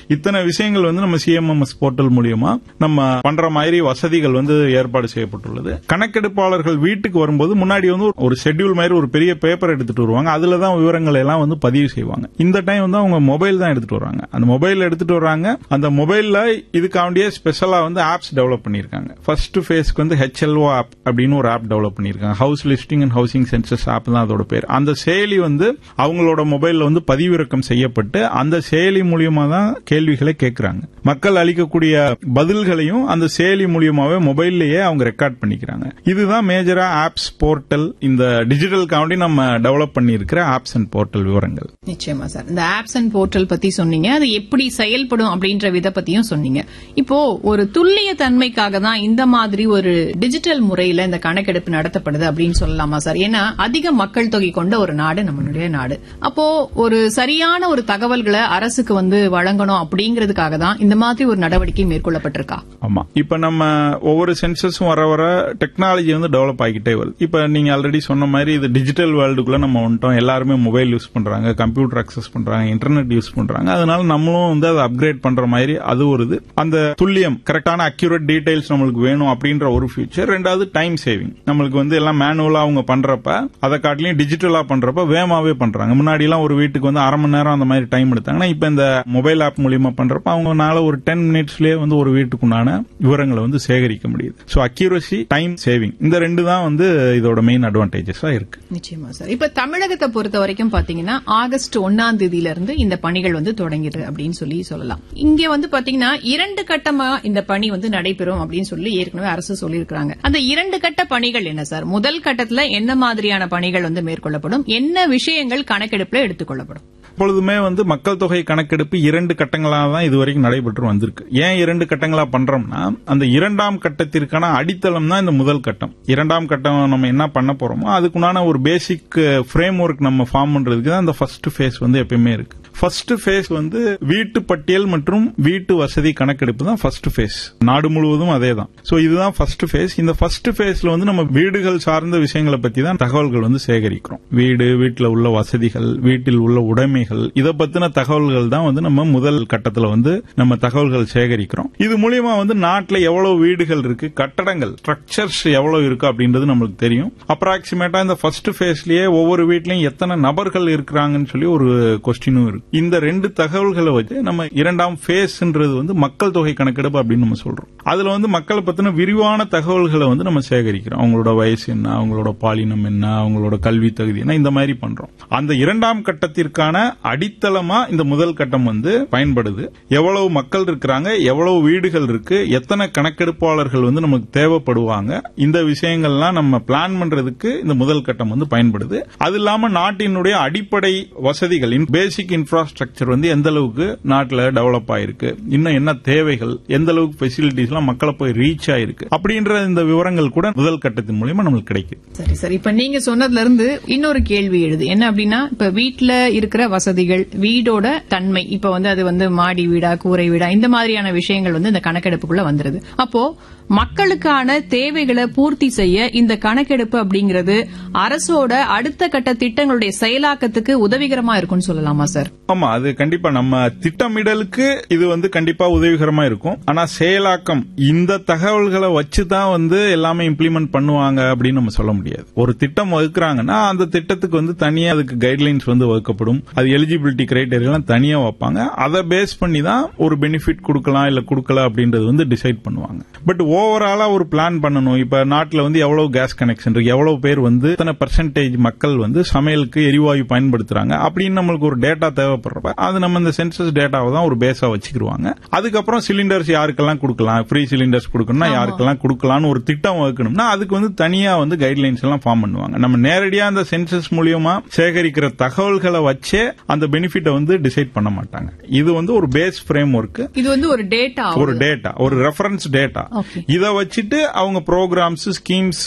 இத்தனை விஷயங்கள் வந்து நம்ம சிஎம்எம்எஸ் போர்ட்டல் மூலியமா நம்ம பண்ற மாதிரி வசதிகள் வந்து ஏற்பாடு செய்யப்பட்டுள்ளது கணக்கெடுப்பாளர்கள் வீட்டுக்கு வரும்போது முன்னாடி வந்து ஒரு ஷெட்யூல் மாதிரி ஒரு பெரிய பேப்பர் எடுத்துட்டு வருவாங்க அதுல தான் விவரங்களை எல்லாம் வந்து பதிவு செய்வாங்க இந்த டைம் வந்து அவங்க மொபைல் தான் எடுத்துட்டு வராங்க அந்த மொபைல் எடுத்துட்டு வராங்க அந்த மொபைல்ல இதுக்காண்டியே ஸ்பெஷலா வந்து ஆப்ஸ் டெவலப் பண்ணிருக்காங்க ஃபர்ஸ்ட் ஃபேஸ்க்கு வந்து ஹெச்எல்ஓ ஆப் அப்படின்னு ஒரு ஆப் டெவலப் பண்ணிருக்காங்க house listing and housing census app தான் அதோட பேர் அந்த செயலி வந்து அவங்களோட மொபைல்ல வந்து பதிவிறக்கம் செய்யப்பட்டு அந்த செயலி மூலியமா தான் கேள்விகளை கேட்கறாங்க மக்கள் அளிக்கக்கூடிய பதில்களையும் அந்த செயலி மூலியமாவே மொபைல்லயே அவங்க ரெக்கார்ட் பண்ணிக்கிறாங்க இதுதான் மேஜரா ஆப்ஸ் போர்ட்டல் இந்த டிஜிட்டல் காண்டி நம்ம டெவலப் பண்ணியிருக்கிற ஆப்ஸ் அண்ட் போர்ட்டல் விவரங்கள் நிச்சயமா சார் இந்த ஆப்ஸ் அண்ட் போர்ட்டல் பத்தி சொன்னீங்க அது எப்படி செயல்படும் அப்படின்ற வித பத்தியும் சொன்னீங்க இப்போ ஒரு துல்லிய தன்மைக்காக தான் இந்த மாதிரி ஒரு டிஜிட்டல் முறையில இந்த கணக்கெடுப்பு நடத்தப்படுது அப்படின்னு சொல்லலாமா சார் ஏன்னா அதிக மக்கள் தொகை கொண்ட ஒரு நாடு நம்மளுடைய நாடு அப்போ ஒரு சரியான ஒரு தகவல்களை அரசுக்கு வந்து வழங்கணும் அப்படிங்கிறதுக்காக தான் இந்த மாதிரி ஒரு நடவடிக்கை மேற்கொள்ளப்பட்டிருக்கா ஆமா இப்ப நம்ம ஒவ்வொரு சென்சஸும் வர வர டெக்னாலஜி வந்து டெவலப் ஆகிட்டே வருது இப்ப நீங்க ஆல்ரெடி சொன்ன மாதிரி இது டிஜிட்டல் வேர்ல்டுக்குள்ள நம்ம வந்துட்டோம் எல்லாருமே மொபைல் யூஸ் பண்றாங்க கம்ப்யூட்டர் அக்சஸ் பண்றாங்க இன்டர்நெட் யூஸ் பண்றாங்க அதனால நம்மளும் வந்து அதை அப்கிரேட் பண்ற மாதிரி அது ஒரு இது அந்த துல்லியம் கரெக்டான அக்யூரேட் டீடைல்ஸ் நம்மளுக்கு வேணும் அப்படின்ற ஒரு ஃபியூச்சர் ரெண்டாவது டைம் சேவிங் நம்மளுக்கு வந்து எல்லாம் மேனுவலா அவங்க பண்றப்ப அதை காட்டிலையும் டிஜிட்டலா பண்றப்ப வேகமாவே பண்றாங்க முன்னாடி எல்லாம் ஒரு வீட்டுக்கு வந்து அரை மணி நேரம் அந்த மாதிரி டைம் எடுத்தாங்கன்னா இப்ப இந்த மொபைல் ஆப் மூலியமா பண்றப்ப அவங்கனால ஒரு டென் மினிட்ஸ்லயே வந்து ஒரு வீட்டுக்குண்டான விவரங்களை வந்து சேகரிக்க முடியுது சோ அக்யூரசி டைம் சேவிங் இந்த ரெண்டு தான் வந்து இதோட மெயின் அட்வான்டேஜஸா இருக்கு நிச்சயமா சார் இப்ப தமிழகத்தை பொறுத்த வரைக்கும் பாத்தீங்கன்னா ஆகஸ்ட் ஒன்னாம் தேதியில இருந்து இந்த பணிகள் வந்து தொடங்கிது அப்படின்னு சொல்லி சொல்லலாம் இங்க வந்து பாத்தீங்கன்னா இரண்டு கட்டமா இந்த பணி வந்து நடைபெறும் அப்படின்னு சொல்லி ஏற்கனவே அரசு சொல்லியிருக்காங்க அந்த இரண்டு கட்ட பணிகள் என்ன சார் முதல் கட்டத்துல என்ன மாதிரியான பணிகள் வந்து மேற்கொள்ளப்படும் என்ன விஷயங்கள் கணக்கெடுப்புல எடுத்துக்கொள்ளப்படும் எப்பொழுதுமே வந்து மக்கள் தொகை கணக்கெடுப்பு இரண்டு கட்டங்களாக தான் இதுவரைக்கும் நடைபெற்று வந்திருக்கு ஏன் இரண்டு கட்டங்களா பண்றோம்னா அந்த இரண்டாம் கட்டத்திற்கான அடித்தளம் தான் இந்த முதல் கட்டம் இரண்டாம் கட்டம் நம்ம என்ன பண்ண போறோமோ அதுக்குண்டான ஒரு பேசிக் ஃப்ரேம் ஒர்க் நம்ம ஃபார்ம் பண்றதுக்கு தான் அந்த ஃபர்ஸ்ட் ஃபேஸ் வந்து எப்பயுமே இருக்கு ஃபர்ஸ்ட் ஃபேஸ் வந்து வீட்டு பட்டியல் மற்றும் வீட்டு வசதி கணக்கெடுப்பு தான் ஃபர்ஸ்ட் ஃபேஸ் நாடு முழுவதும் அதே தான் சோ இதுதான் ஃபர்ஸ்ட் ஃபேஸ் இந்த ஃபர்ஸ்ட் ஃபேஸ்ல வந்து நம்ம வீடுகள் சார்ந்த விஷயங்களை பத்தி தான் தகவல்கள் வந்து சேகரிக்கிறோம் வீடு வீட்டில் உள்ள வசதிகள் வீட்டில் உள்ள உடைமைகள் இதை பத்தின தகவல்கள் தான் வந்து நம்ம முதல் கட்டத்துல வந்து நம்ம தகவல்கள் சேகரிக்கிறோம் இது மூலியமா வந்து நாட்டில் எவ்வளவு வீடுகள் இருக்கு கட்டடங்கள் ஸ்ட்ரக்சர்ஸ் எவ்வளவு இருக்கு அப்படின்றது நம்மளுக்கு தெரியும் அப்ராக்சிமேட்டா இந்த ஃபர்ஸ்ட் ஃபேஸ்லயே ஒவ்வொரு வீட்லயும் எத்தனை நபர்கள் இருக்கிறாங்கன்னு சொல்லி ஒரு கொஸ்டினும் இருக்கு இந்த ரெண்டு தகவல்களை வச்சு நம்ம இரண்டாம் ஃபேஸ்ன்றது வந்து மக்கள் தொகை கணக்கெடுப்பு அப்படின்னு நம்ம சொல்றோம் அதுல வந்து மக்களை பத்தின விரிவான தகவல்களை வந்து நம்ம சேகரிக்கிறோம் அவங்களோட வயசு என்ன அவங்களோட பாலினம் என்ன அவங்களோட கல்வி தகுதி என்ன இந்த மாதிரி பண்றோம் அந்த இரண்டாம் கட்டத்திற்கான அடித்தளமா இந்த முதல் கட்டம் வந்து பயன்படுது எவ்வளவு மக்கள் இருக்கிறாங்க எவ்வளவு வீடுகள் இருக்கு எத்தனை கணக்கெடுப்பாளர்கள் வந்து நமக்கு தேவைப்படுவாங்க இந்த விஷயங்கள்லாம் நம்ம பிளான் பண்றதுக்கு இந்த முதல் கட்டம் வந்து பயன்படுது அது இல்லாம நாட்டினுடைய அடிப்படை வசதிகள் பேசிக் இன்ஃப்ராஸ்ட்ரக்சர் வந்து எந்த அளவுக்கு நாட்டில் டெவலப் ஆயிருக்கு இன்னும் என்ன தேவைகள் எந்த அளவுக்கு ஃபெசிலிட்டிஸ் எல்லாம் மக்களை போய் ரீச் ஆயிருக்கு அப்படின்ற இந்த விவரங்கள் கூட முதல் கட்டத்தின் மூலியமா நம்மளுக்கு கிடைக்குது சரி சரி இப்ப நீங்க சொன்னதுல இருந்து இன்னொரு கேள்வி எழுது என்ன அப்படின்னா இப்ப வீட்ல இருக்கிற வசதிகள் வீடோட தன்மை இப்ப வந்து அது வந்து மாடி வீடா கூரை வீடா இந்த மாதிரியான விஷயங்கள் வந்து இந்த கணக்கெடுப்புக்குள்ள வந்துருது அப்போ மக்களுக்கான தேவைகளை பூர்த்தி செய்ய இந்த கணக்கெடுப்பு அப்படிங்கிறது அரசோட அடுத்த கட்ட திட்டங்களுடைய செயலாக்கத்துக்கு உதவிகரமா இருக்கும்னு சொல்லலாமா சார் ஆமா அது கண்டிப்பா நம்ம திட்டமிடலுக்கு இது வந்து கண்டிப்பா உதவிகரமா இருக்கும் ஆனா செயலாக்கம் இந்த தகவல்களை வச்சு தான் வந்து எல்லாமே இம்ப்ளிமெண்ட் பண்ணுவாங்க அப்படின்னு நம்ம சொல்ல முடியாது ஒரு திட்டம் வகுக்கிறாங்கன்னா அந்த திட்டத்துக்கு வந்து தனியா அதுக்கு கைட்லைன்ஸ் வந்து வகுக்கப்படும் அது எலிஜிபிலிட்டி கிரைடீரியெல்லாம் தனியா வைப்பாங்க அதை பேஸ் பண்ணி தான் ஒரு பெனிஃபிட் கொடுக்கலாம் இல்ல கொடுக்கல அப்படின்றது வந்து டிசைட் பண்ணுவாங்க பட் ஓவராலா ஒரு பிளான் பண்ணணும் இப்ப நாட்டுல வந்து எவ்வளவு கேஸ் கனெக்ஷன் இருக்கு எவ்வளவு பேர் வந்து இத்தனை பெர்சன்டேஜ் மக்கள் வந்து சமையலுக்கு எரிவாயு பயன்படுத்துறாங்க அப்படின்னு நம்மளுக்கு ஒரு டேட்டா தேவைப்படுறப்ப அது நம்ம இந்த சென்சஸ் டேட்டாவை தான் ஒரு பேஸா வச்சுக்கிருவாங்க அதுக்கப்புறம் சிலிண்டர்ஸ் யாருக்கெல்லாம் கொடுக்கலாம் ஃப்ரீ சிலிண்டர்ஸ் கொடுக்கணும்னா யாருக்கெல்லாம் கொடுக்கலாம்னு ஒரு திட்டம் வகுக்கணும்னா அதுக்கு வந்து தனியா வந்து கைட்லைன்ஸ் எல்லாம் ஃபார்ம் பண்ணுவாங்க நம்ம நேரடியா அந்த சென்சஸ் மூலியமா சேகரிக்கிற தகவல்களை வச்சே அந்த பெனிஃபிட்டை வந்து டிசைட் பண்ண மாட்டாங்க இது வந்து ஒரு பேஸ் ஃப்ரேம் ஒர்க் இது வந்து ஒரு டேட்டா ஒரு டேட்டா ஒரு ரெஃபரன்ஸ் டேட்டா Okay. இதை வச்சுட்டு அவங்க ப்ரோக்ராம்ஸ் ஸ்கீம்ஸ்